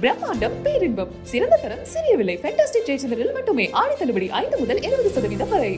பிரம்மாண்டம் பேரின்பம் சிறந்த தரம் சிறிய விலை ஃபேண்டாஸ்டிக் ஜெயச்சந்திரில் மட்டுமே ஆடி தள்ளுபடி ஐந்து முதல் இருபது சதவீதம் வரை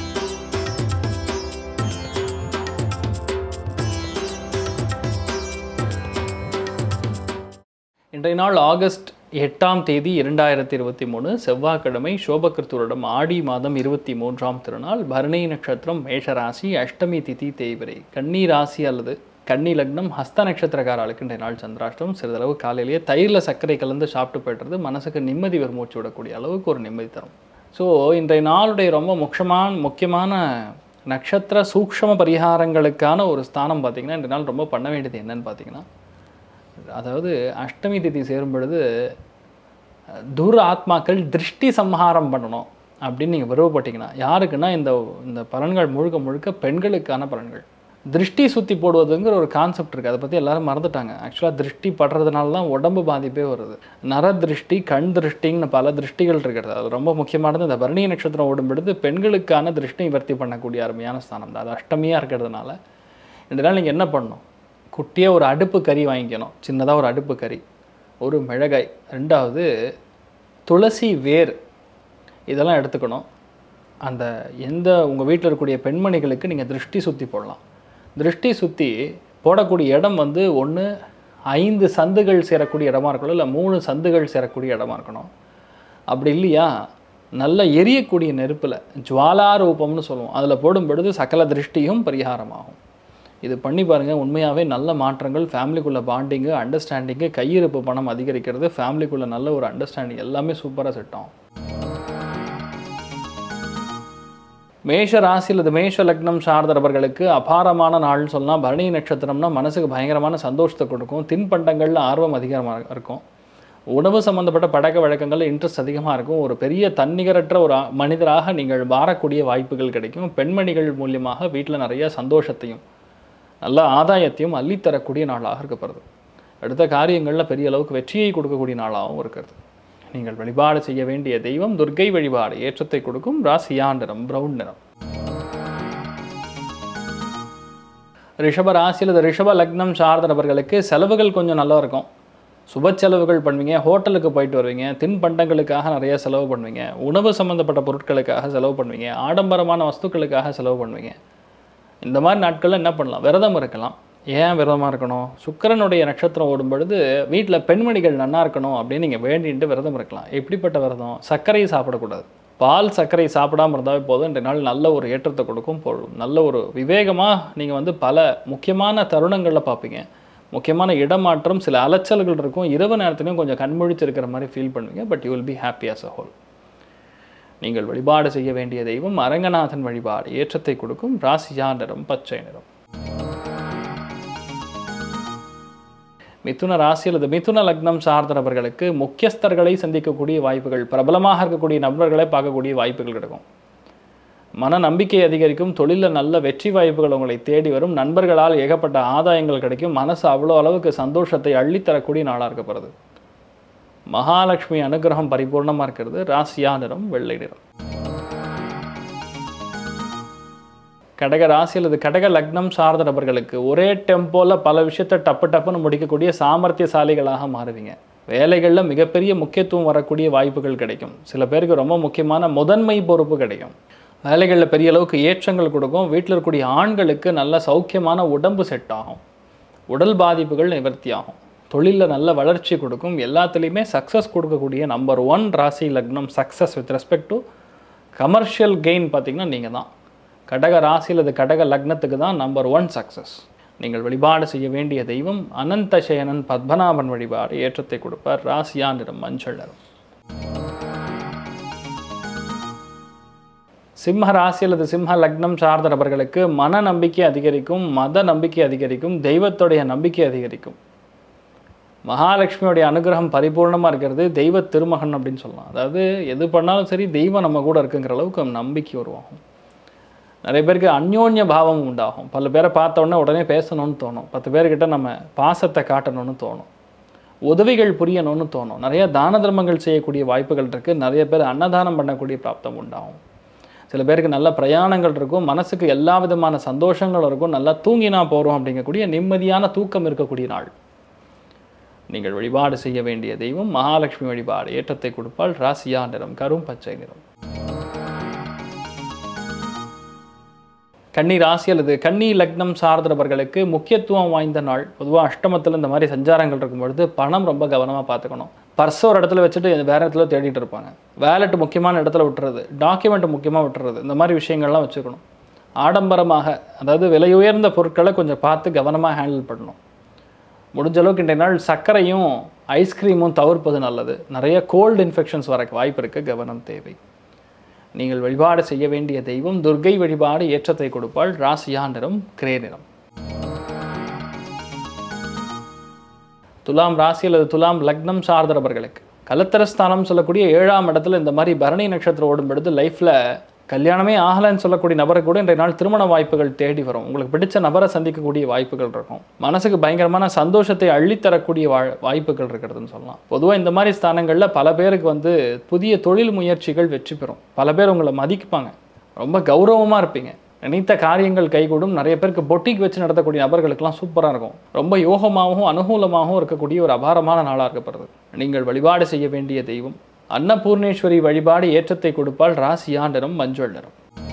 இன்றைய நாள் ஆகஸ்ட் எட்டாம் தேதி இரண்டாயிரத்தி இருபத்தி மூணு செவ்வாய்க்கிழமை சோபகிருத்துவரிடம் ஆடி மாதம் இருபத்தி மூன்றாம் திருநாள் பரணி நட்சத்திரம் மேஷராசி அஷ்டமி திதி தேய்பிரை கன்னி ராசி அல்லது கன்னி லக்னம் ஹஸ்த நட்சத்திரக்காரர்களுக்கு இன்றைய நாள் சந்திராஷ்டம் சிறிதளவு காலையிலேயே தயிரில் சர்க்கரை கலந்து சாப்பிட்டு போய்ட்டுறது மனசுக்கு நிம்மதி பெருமூச்சு விடக்கூடிய அளவுக்கு ஒரு நிம்மதி தரும் ஸோ இன்றைய நாளுடைய ரொம்ப முக்கியமான முக்கியமான நட்சத்திர சூக்ஷ்ம பரிகாரங்களுக்கான ஒரு ஸ்தானம் பார்த்திங்கன்னா இன்றைய நாள் ரொம்ப பண்ண வேண்டியது என்னன்னு பார்த்தீங்கன்னா அதாவது அஷ்டமி திதி சேரும் பொழுது அஹ், துர் ஆத்மாக்கள் திருஷ்டி சம்ஹாரம் பண்ணணும் அப்படின்னு நீங்கள் விருப்பப்பட்டீங்கன்னா யாருக்குன்னா இந்த இந்த பலன்கள் முழுக்க முழுக்க பெண்களுக்கான பலன்கள் திருஷ்டி சுற்றி போடுவதுங்கிற ஒரு கான்செப்ட் இருக்குது அதை பற்றி எல்லாரும் மறந்துட்டாங்க ஆக்சுவலாக திருஷ்டி படுறதுனால தான் உடம்பு பாதிப்பே வருது நர திருஷ்டி கண் திருஷ்டின்னு பல திருஷ்டிகள் இருக்கிறது அது ரொம்ப முக்கியமானது இந்த பரணி நட்சத்திரம் ஓடும் பொழுது பெண்களுக்கான திருஷ்டி நிவர்த்தி பண்ணக்கூடிய அருமையான ஸ்தானம் தான் அது அஷ்டமியாக இருக்கிறதுனால இந்த நாள் நீங்கள் என்ன பண்ணணும் குட்டியாக ஒரு அடுப்பு கறி வாங்கிக்கணும் சின்னதாக ஒரு அடுப்பு கறி ஒரு மிளகாய் ரெண்டாவது துளசி வேர் இதெல்லாம் எடுத்துக்கணும் அந்த எந்த உங்கள் வீட்டில் இருக்கக்கூடிய பெண்மணிகளுக்கு நீங்கள் திருஷ்டி சுற்றி போடலாம் திருஷ்டி சுற்றி போடக்கூடிய இடம் வந்து ஒன்று ஐந்து சந்துகள் சேரக்கூடிய இடமா இருக்கணும் இல்லை மூணு சந்துகள் சேரக்கூடிய இடமா இருக்கணும் அப்படி இல்லையா நல்ல எரியக்கூடிய நெருப்பில் ஜுவாலா ரூபம்னு சொல்லுவோம் அதில் போடும் பொழுது சகல திருஷ்டியும் பரிகாரமாகும் இது பண்ணி பாருங்கள் உண்மையாகவே நல்ல மாற்றங்கள் ஃபேமிலிக்குள்ளே பாண்டிங்கு அண்டர்ஸ்டாண்டிங்கு கையிருப்பு பணம் அதிகரிக்கிறது ஃபேமிலிக்குள்ளே நல்ல ஒரு அண்டர்ஸ்டாண்டிங் எல்லாமே சூப்பராக செட் ஆகும் மேஷ ராசி அல்லது மேஷ லக்னம் சார்ந்தவர்களுக்கு அபாரமான நாள்னு சொல்லலாம் பரணி நட்சத்திரம்னா மனசுக்கு பயங்கரமான சந்தோஷத்தை கொடுக்கும் தின்பண்டங்களில் ஆர்வம் அதிகமாக இருக்கும் உணவு சம்மந்தப்பட்ட பழக்க வழக்கங்களில் இன்ட்ரெஸ்ட் அதிகமாக இருக்கும் ஒரு பெரிய தன்னிகரற்ற ஒரு ஆ- மனிதராக நீங்கள் மாறக்கூடிய வாய்ப்புகள் கிடைக்கும் பெண்மணிகள் மூலியமாக வீட்டில் நிறைய சந்தோஷத்தையும் நல்ல ஆதாயத்தையும் அள்ளித்தரக்கூடிய நாளாக இருக்கப்படுது அடுத்த காரியங்களில் பெரிய அளவுக்கு வெற்றியை கொடுக்கக்கூடிய நாளாகவும் இருக்கிறது நீங்கள் வழிபாடு செய்ய வேண்டிய தெய்வம் துர்க்கை வழிபாடு ஏற்றத்தை கொடுக்கும் ராசியா நிறம் பிரவுன் நிறம் ரிஷப ராசி அல்லது ரிஷப லக்னம் சார்ந்த நபர்களுக்கு செலவுகள் கொஞ்சம் நல்லா இருக்கும் சுப செலவுகள் பண்ணுவீங்க ஹோட்டலுக்கு போயிட்டு வருவீங்க தின்பண்டங்களுக்காக நிறைய செலவு பண்ணுவீங்க உணவு சம்மந்தப்பட்ட பொருட்களுக்காக செலவு பண்ணுவீங்க ஆடம்பரமான வஸ்துக்களுக்காக செலவு பண்ணுவீங்க இந்த மாதிரி நாட்களில் என்ன பண்ணலாம் விரதம் இருக்கலாம் ஏன் விரதமாக இருக்கணும் சுக்கிரனுடைய நட்சத்திரம் ஓடும் பொழுது வீட்டில் பெண்மணிகள் நன்னா இருக்கணும் அப்படின்னு நீங்கள் வேண்டிட்டு விரதம் இருக்கலாம் எப்படிப்பட்ட விரதம் சர்க்கரை சாப்பிடக்கூடாது பால் சர்க்கரை சாப்பிடாம இருந்தாவே போதும் இன்றைய நாள் நல்ல ஒரு ஏற்றத்தை கொடுக்கும் போடும் நல்ல ஒரு விவேகமாக நீங்கள் வந்து பல முக்கியமான தருணங்களில் பார்ப்பீங்க முக்கியமான இடமாற்றம் சில அலைச்சல்கள் இருக்கும் இரவு நேரத்துலையும் கொஞ்சம் கண்முழிச்சிருக்கிற மாதிரி ஃபீல் பண்ணுவீங்க but you will be happy as a whole நீங்கள் வழிபாடு செய்ய வேண்டிய தெய்வம் அரங்கநாதன் வழிபாடு ஏற்றத்தை கொடுக்கும் ராசியா நிறம் பச்சை நிறம் மிதுன ராசி அல்லது மிதுன லக்னம் சார்ந்த நபர்களுக்கு முக்கியஸ்தர்களை சந்திக்கக்கூடிய வாய்ப்புகள் பிரபலமாக இருக்கக்கூடிய நபர்களை பார்க்கக்கூடிய வாய்ப்புகள் கிடைக்கும் மன நம்பிக்கை அதிகரிக்கும் தொழிலில் நல்ல வெற்றி வாய்ப்புகள் உங்களை தேடி வரும் நண்பர்களால் ஏகப்பட்ட ஆதாயங்கள் கிடைக்கும் மனசு அவ்வளோ அளவுக்கு சந்தோஷத்தை அள்ளித்தரக்கூடிய நாளாக இருக்கப்படுது மகாலட்சுமி அனுகிரகம் பரிபூர்ணமாக இருக்கிறது ராசியா நிறம் வெள்ளை நிறம் கடக ராசி அல்லது கடக லக்னம் சார்ந்த நபர்களுக்கு ஒரே டெம்போவில் பல விஷயத்தை டப்பு டப்புன்னு முடிக்கக்கூடிய சாமர்த்தியசாலிகளாக மாறுவீங்க வேலைகளில் மிகப்பெரிய முக்கியத்துவம் வரக்கூடிய வாய்ப்புகள் கிடைக்கும் சில பேருக்கு ரொம்ப முக்கியமான முதன்மை பொறுப்பு கிடைக்கும் வேலைகளில் பெரிய அளவுக்கு ஏற்றங்கள் கொடுக்கும் வீட்டில் இருக்கக்கூடிய ஆண்களுக்கு நல்ல சௌக்கியமான உடம்பு செட் ஆகும் உடல் பாதிப்புகள் நிவர்த்தி ஆகும் தொழிலில் நல்ல வளர்ச்சி கொடுக்கும் எல்லாத்துலேயுமே சக்ஸஸ் கொடுக்கக்கூடிய நம்பர் ஒன் ராசி லக்னம் success with respect to commercial gain பார்த்தீங்கன்னா நீங்கள் தான் கடக ராசி அல்லது கடக லக்னத்துக்கு தான் நம்பர் ஒன் சக்ஸஸ் நீங்கள் வழிபாடு செய்ய வேண்டிய தெய்வம் அனந்த சயனன் பத்மநாபன் வழிபாடு ஏற்றத்தை கொடுப்பார் ராசியா நிறம் மஞ்சள் நிறம் சிம்ம ராசி அல்லது சிம்ம லக்னம் சார்ந்த நபர்களுக்கு மன நம்பிக்கை அதிகரிக்கும் மத நம்பிக்கை அதிகரிக்கும் தெய்வத்துடைய நம்பிக்கை அதிகரிக்கும் மகாலட்சுமியோடைய அனுகிரகம் பரிபூர்ணமாக இருக்கிறது தெய்வ திருமகன் அப்படின்னு சொல்லலாம் அதாவது எது பண்ணாலும் சரி தெய்வம் நம்ம கூட இருக்குங்கிற அளவுக்கு நம்பிக்கை உருவாகும் நிறைய பேருக்கு அந்யோன்ய பாவம் உண்டாகும் பல பேரை பார்த்த உடனே உடனே பேசணும்னு தோணும் பத்து பேர்கிட்ட நம்ம பாசத்தை காட்டணும்னு தோணும் உதவிகள் புரியணும்னு தோணும் நிறைய தான தர்மங்கள் செய்யக்கூடிய வாய்ப்புகள் இருக்குது நிறைய பேர் அன்னதானம் பண்ணக்கூடிய பிராப்தம் உண்டாகும் சில பேருக்கு நல்ல பிரயாணங்கள் இருக்கும் மனசுக்கு எல்லா விதமான சந்தோஷங்களும் இருக்கும் நல்லா தூங்கினா போகிறோம் அப்படிங்கக்கூடிய நிம்மதியான தூக்கம் இருக்கக்கூடிய நாள் நீங்கள் வழிபாடு செய்ய வேண்டிய தெய்வம் மகாலட்சுமி வழிபாடு ஏற்றத்தை கொடுப்பால் ராசியா நிறம் கரும் பச்சை நிறம் கன்னி ராசி அல்லது கன்னி லக்னம் சார்ந்தவர்களுக்கு முக்கியத்துவம் வாய்ந்த நாள் பொதுவாக அஷ்டமத்தில் இந்த மாதிரி சஞ்சாரங்கள் இருக்கும் பொழுது பணம் ரொம்ப கவனமாக பார்த்துக்கணும் பர்ஸ் ஒரு இடத்துல வச்சுட்டு வேற இடத்துல தேடிட்டு இருப்பாங்க வேலெட் முக்கியமான இடத்துல விட்டுறது டாக்குமெண்ட் முக்கியமாக விட்டுறது இந்த மாதிரி விஷயங்கள்லாம் வச்சுக்கணும் ஆடம்பரமாக அதாவது விலை உயர்ந்த பொருட்களை கொஞ்சம் பார்த்து கவனமாக ஹேண்டில் பண்ணணும் முடிஞ்ச அளவுக்கு இன்றைய நாள் சர்க்கரையும் ஐஸ்கிரீமும் தவிர்ப்பது நல்லது நிறைய கோல்டு இன்ஃபெக்ஷன்ஸ் வர வாய்ப்பு இருக்க கவனம் தேவை நீங்கள் வழிபாடு செய்ய வேண்டிய தெய்வம் துர்க்கை வழிபாடு ஏற்றத்தை கொடுப்பாள் ராசியா நிறம் கிரே நிறம் துலாம் ராசி அல்லது துலாம் லக்னம் சார்ந்தவர்களுக்கு கலத்தரஸ்தானம் சொல்லக்கூடிய ஏழாம் இடத்துல இந்த மாதிரி பரணி நட்சத்திரம் ஓடும் பொழுது லைஃப்பில் கல்யாணமே ஆகலைன்னு சொல்லக்கூடிய நபருக்கு கூட இன்றைய நாள் திருமண வாய்ப்புகள் தேடி வரும் உங்களுக்கு பிடிச்ச நபரை சந்திக்கக்கூடிய வாய்ப்புகள் இருக்கும் மனசுக்கு பயங்கரமான சந்தோஷத்தை அள்ளித்தரக்கூடிய வா வாய்ப்புகள் இருக்கிறதுன்னு சொல்லலாம் பொதுவாக இந்த மாதிரி ஸ்தானங்களில் பல பேருக்கு வந்து புதிய தொழில் முயற்சிகள் வெற்றி பெறும் பல பேர் உங்களை மதிப்பாங்க ரொம்ப கௌரவமாக இருப்பீங்க நினைத்த காரியங்கள் கைகூடும் நிறைய பேருக்கு பொட்டிக் வச்சு நடத்தக்கூடிய நபர்களுக்கெல்லாம் சூப்பராக இருக்கும் ரொம்ப யோகமாகவும் அனுகூலமாகவும் இருக்கக்கூடிய ஒரு அபாரமான நாளாக இருக்கப்படுறது நீங்கள் வழிபாடு செய்ய வேண்டிய தெய்வம் அன்னபூர்ணேஸ்வரி வழிபாடு ஏற்றத்தை கொடுப்பால் ராசியா நிறம் மஞ்சள் நிறம்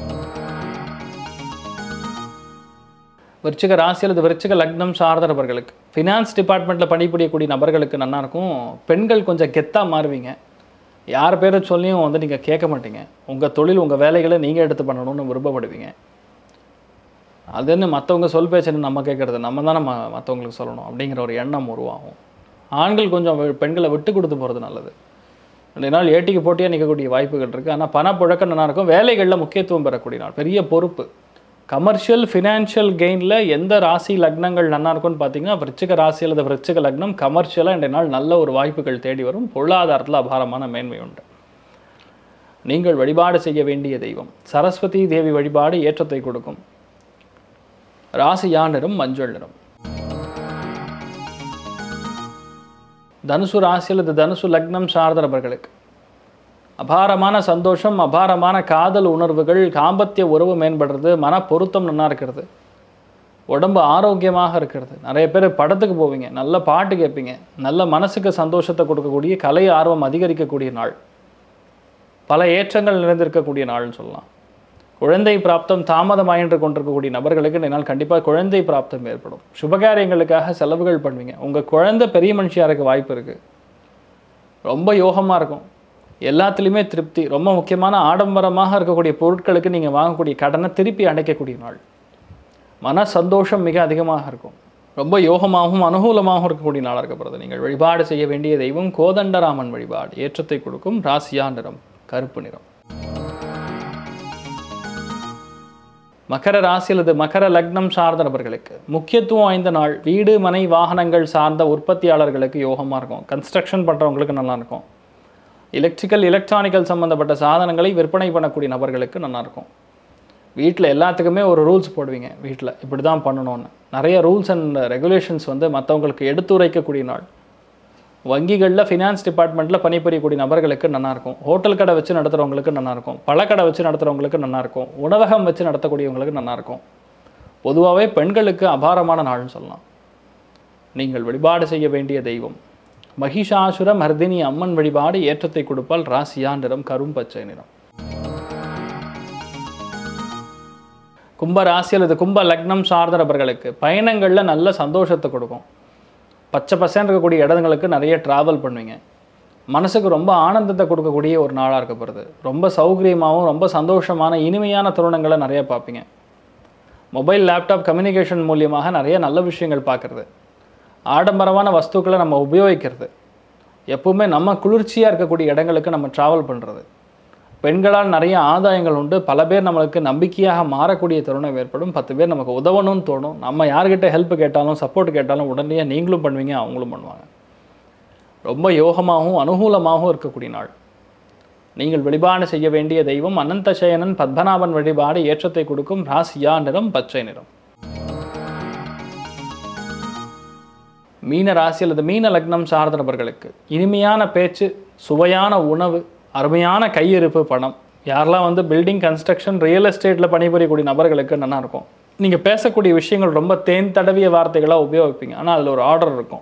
விருச்சிக ராசி அல்லது விருச்சிக லக்னம் சார்ந்தவர்களுக்கு ஃபினான்ஸ் டிபார்ட்மெண்ட்டில் பணிபுரியக்கூடிய நபர்களுக்கு நல்லா இருக்கும் பெண்கள் கொஞ்சம் கெத்தாக மாறுவீங்க யார் பேரை சொல்லியும் வந்து நீங்கள் கேட்க மாட்டீங்க உங்கள் தொழில் உங்கள் வேலைகளை நீங்கள் எடுத்து பண்ணணும்னு விருப்பப்படுவீங்க அதுன்னு மற்றவங்க சொல் பேச்சுன்னு நம்ம கேட்குறது நம்ம தான் நம்ம மற்றவங்களுக்கு சொல்லணும் அப்படிங்கிற ஒரு எண்ணம் உருவாகும் ஆண்கள் கொஞ்சம் வெ- பெண்களை விட்டு கொடுத்து போகிறது நல்லது ரெண்டு நாள் ஏட்டிக்கு போட்டியாக நிற்கக்கூடிய வாய்ப்புகள் இருக்குது ஆனால் பணப்புழக்கம் நல்லா இருக்கும் வேலைகளில் முக்கியத்துவம் பெறக்கூடிய நாள் பெரிய பொறுப்பு கமர்ஷியல் ஃபினான்ஷியல் கெயினில் எந்த ராசி லக்னங்கள் நல்லா இருக்கும்னு பார்த்தீங்கன்னா விருச்சிக ராசி அல்லது விருச்சிக லக்னம் கமர்ஷியலாக இன்றைய நாள் நல்ல ஒரு வாய்ப்புகள் தேடி வரும் பொருளாதாரத்தில் அபாரமான மேன்மை உண்டு நீங்கள் வழிபாடு செய்ய வேண்டிய தெய்வம் சரஸ்வதி தேவி வழிபாடு ஏற்றத்தை கொடுக்கும் ராசியா நிறம் மஞ்சள் நிறம் தனுசு ராசி அல்லது தனுசு லக்னம் சார்ந்த நபர்களுக்கு அபாரமான சந்தோஷம் அபாரமான காதல் உணர்வுகள் காம்பத்திய உறவு மேம்படுறது மன பொருத்தம் நல்லா இருக்கிறது உடம்பு ஆரோக்கியமாக இருக்கிறது நிறைய பேர் படத்துக்கு போவீங்க நல்ல பாட்டு கேட்பீங்க நல்ல மனசுக்கு சந்தோஷத்தை கொடுக்கக்கூடிய கலை ஆர்வம் அதிகரிக்கக்கூடிய நாள் பல ஏற்றங்கள் நிறைந்திருக்கக்கூடிய நாள்னு சொல்லலாம் குழந்தை பிராப்தம் தாமதமாயின்று கொண்டிருக்கக்கூடிய நபர்களுக்கு இந்த நாள் கண்டிப்பாக குழந்தை பிராப்தம் ஏற்படும் சுபகாரியங்களுக்காக செலவுகள் பண்ணுவீங்க உங்கள் குழந்தை பெரிய மனுஷியாக இருக்க வாய்ப்பு இருக்குது ரொம்ப யோகமாக இருக்கும் எல்லாத்துலேயுமே திருப்தி ரொம்ப முக்கியமான ஆடம்பரமாக இருக்கக்கூடிய பொருட்களுக்கு நீங்கள் வாங்கக்கூடிய கடனை திருப்பி அடைக்கக்கூடிய நாள் மன சந்தோஷம் மிக அதிகமாக இருக்கும் ரொம்ப யோகமாகவும் அனுகூலமாகவும் இருக்கக்கூடிய நாளாக இருக்கப்படுறது நீங்கள் வழிபாடு செய்ய வேண்டிய தெய்வம் கோதண்டராமன் வழிபாடு ஏற்றத்தை கொடுக்கும் ராசியா நிறம் கருப்பு நிறம் மகர ராசி அல்லது மகர லக்னம் சார்ந்த நபர்களுக்கு முக்கியத்துவம் வாய்ந்த நாள் வீடு மனை வாகனங்கள் சார்ந்த உற்பத்தியாளர்களுக்கு யோகமாக இருக்கும் கன்ஸ்ட்ரக்ஷன் பண்ணுறவங்களுக்கு நல்லா இருக்கும் எலக்ட்ரிக்கல் எலக்ட்ரானிக்கல் சம்மந்தப்பட்ட சாதனங்களை விற்பனை பண்ணக்கூடிய நபர்களுக்கு நல்லா இருக்கும் வீட்டில் எல்லாத்துக்குமே ஒரு ரூல்ஸ் போடுவீங்க வீட்டில் இப்படி தான் பண்ணணும்னு நிறைய ரூல்ஸ் அண்ட் ரெகுலேஷன்ஸ் வந்து மற்றவங்களுக்கு எடுத்துரைக்கக்கூடிய நாள் வங்கிகளில் ஃபினான்ஸ் டிபார்ட்மெண்ட்டில் பணிபுரியக்கூடிய நபர்களுக்கு நல்லா இருக்கும் ஹோட்டல் கடை வச்சு நடத்துகிறவங்களுக்கு நல்லா இருக்கும் பழக்கடை வச்சு நடத்துகிறவங்களுக்கு நல்லா இருக்கும் உணவகம் வச்சு நடத்தக்கூடியவங்களுக்கு நல்லா இருக்கும் பொதுவாகவே பெண்களுக்கு அபாரமான நாள்னு சொல்லலாம் நீங்கள் வழிபாடு செய்ய வேண்டிய தெய்வம் மகிஷாசுர மர்தினி அம்மன் வழிபாடு ஏற்றத்தை கொடுப்பால் ராசியா நிறம் கரும் பச்சை நிறம் கும்ப ராசி அல்லது கும்ப லக்னம் சார்ந்த நபர்களுக்கு பயணங்களில் நல்ல சந்தோஷத்தை கொடுக்கும் பச்சை பசேன்னு இருக்கக்கூடிய இடங்களுக்கு நிறைய ட்ராவல் பண்ணுவீங்க மனசுக்கு ரொம்ப ஆனந்தத்தை கொடுக்கக்கூடிய ஒரு நாளாக இருக்க போகிறது ரொம்ப சௌகரியமாகவும் ரொம்ப சந்தோஷமான இனிமையான தருணங்களை நிறைய பார்ப்பீங்க மொபைல் லேப்டாப் கம்யூனிகேஷன் மூலியமாக நிறைய நல்ல விஷயங்கள் பார்க்குறது ஆடம்பரமான வஸ்துக்களை நம்ம உபயோகிக்கிறது எப்பவுமே நம்ம குளிர்ச்சியாக இருக்கக்கூடிய இடங்களுக்கு நம்ம ட்ராவல் பண்ணுறது பெண்களால் நிறைய ஆதாயங்கள் உண்டு பல பேர் நம்மளுக்கு நம்பிக்கையாக மாறக்கூடிய தருணம் ஏற்படும் பத்து பேர் நமக்கு உதவணும்னு தோணும் நம்ம யார்கிட்ட ஹெல்ப் கேட்டாலும் சப்போர்ட் கேட்டாலும் உடனே நீங்களும் பண்ணுவீங்க அவங்களும் பண்ணுவாங்க ரொம்ப யோகமாகவும் அனுகூலமாகவும் இருக்கக்கூடிய நாள் நீங்கள் வழிபாடு செய்ய வேண்டிய தெய்வம் அனந்தசயனன் பத்மநாபன் வழிபாடு ஏற்றத்தை கொடுக்கும் ராசியா நிறம் பச்சை நிறம் மீன ராசி அல்லது மீன லக்னம் சார்ந்த நபர்களுக்கு இனிமையான பேச்சு சுவையான உணவு அருமையான கையிருப்பு பணம் யாரெல்லாம் வந்து பில்டிங் கன்ஸ்ட்ரக்ஷன் ரியல் எஸ்டேட்டில் பணிபுரியக்கூடிய நபர்களுக்கு நல்லா இருக்கும் நீங்கள் பேசக்கூடிய விஷயங்கள் ரொம்ப தேன் தடவிய வார்த்தைகளாக உபயோகிப்பீங்க ஆனால் அதில் ஒரு ஆர்டர் இருக்கும்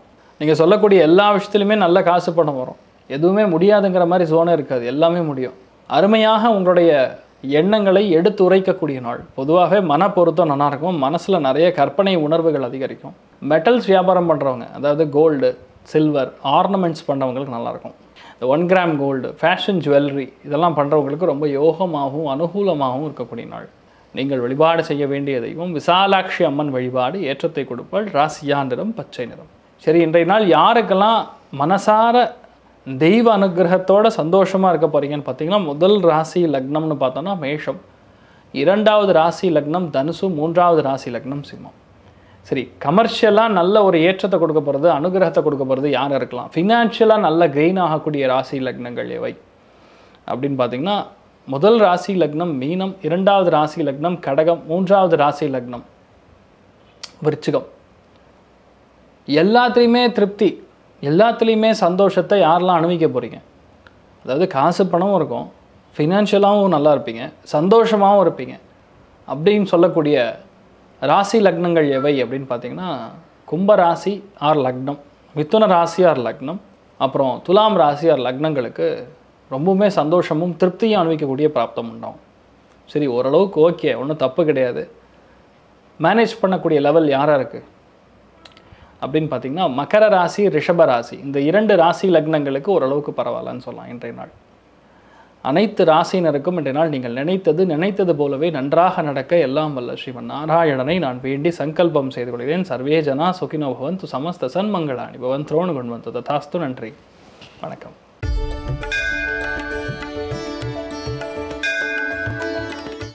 நீங்கள் சொல்லக்கூடிய எல்லா விஷயத்துலையுமே நல்ல காசு பணம் வரும் எதுவுமே முடியாதுங்கிற மாதிரி சோனே இருக்காது எல்லாமே முடியும் அருமையாக உங்களுடைய எண்ணங்களை எடுத்து உரைக்கக்கூடிய நாள் பொதுவாகவே மன பொருத்தம் நல்லா இருக்கும் மனசில் நிறைய கற்பனை உணர்வுகள் அதிகரிக்கும் மெட்டல்ஸ் வியாபாரம் பண்ணுறவங்க அதாவது கோல்டு சில்வர் ஆர்னமெண்ட்ஸ் பண்ணுறவங்களுக்கு நல்லாயிருக்கும் இந்த one gram gold fashion jewellery இதெல்லாம் பண்ணுறவங்களுக்கு ரொம்ப யோகமாகவும் அனுகூலமாகவும் இருக்கக்கூடிய நாள் நீங்கள் வழிபாடு செய்ய வேண்டிய தெய்வம் விசாலாட்சி அம்மன் வழிபாடு ஏற்றத்தை கொடுப்பாள் ராசியா நிறம் பச்சை நிறம் சரி இன்றைய நாள் யாருக்கெல்லாம் மனசார தெய்வ அனுகிரகத்தோட சந்தோஷமாக இருக்க போறீங்கன்னு பார்த்தீங்கன்னா முதல் ராசி லக்னம்னு பார்த்தோன்னா மேஷம் இரண்டாவது ராசி லக்னம் தனுசு மூன்றாவது ராசி லக்னம் சிம்மம் சரி கமர்ஷியலாக நல்ல ஒரு ஏற்றத்தை கொடுக்க போகிறது அனுகிரகத்தை கொடுக்க போகிறது யார் இருக்கலாம் ஃபினான்ஷியலாக நல்ல கெயின் ஆகக்கூடிய ராசி லக்னங்கள் எவை அப்படின்னு பார்த்தீங்கன்னா முதல் ராசி லக்னம் மீனம் இரண்டாவது ராசி லக்னம் கடகம் மூன்றாவது ராசி லக்னம் விருச்சிகம் எல்லாத்துலேயுமே திருப்தி எல்லாத்துலேயுமே சந்தோஷத்தை யாரெல்லாம் அனுபவிக்க போகிறீங்க அதாவது காசு பணமும் இருக்கும் ஃபினான்ஷியலாகவும் நல்லா இருப்பீங்க சந்தோஷமாகவும் இருப்பீங்க அப்படின்னு சொல்லக்கூடிய ராசி லக்னங்கள் எவை அப்படின்னு பார்த்தீங்கன்னா கும்ப ராசி ஆர் லக்னம் மிதுன ராசி ஆர் லக்னம் அப்புறம் துலாம் ராசி ஆர் லக்னங்களுக்கு ரொம்பவுமே சந்தோஷமும் திருப்தியும் அனுபவிக்கக்கூடிய பிராப்தம் உண்டாகும் சரி ஓரளவுக்கு ஓகே ஒன்றும் தப்பு கிடையாது மேனேஜ் பண்ணக்கூடிய லெவல் யாராக இருக்குது அப்படின்னு பார்த்தீங்கன்னா மகர ராசி ரிஷப ராசி இந்த இரண்டு ராசி லக்னங்களுக்கு ஓரளவுக்கு பரவாயில்லன்னு சொல்லலாம் இன்றைய நாள் அனைத்து ராசியினருக்கும் இன்றைய நாள் நீங்கள் நினைத்தது நினைத்தது போலவே நன்றாக நடக்க எல்லாம் வல்ல ஸ்ரீமன் நாராயணனை நான் வேண்டி சங்கல்பம் செய்து கொள்கிறேன் சர்வே ஜனா சுகினோ பவந்து சமஸ்த சன்மங்களாணி பவன் திரோணு கொண்டு வந்து ததாஸ்து நன்றி வணக்கம்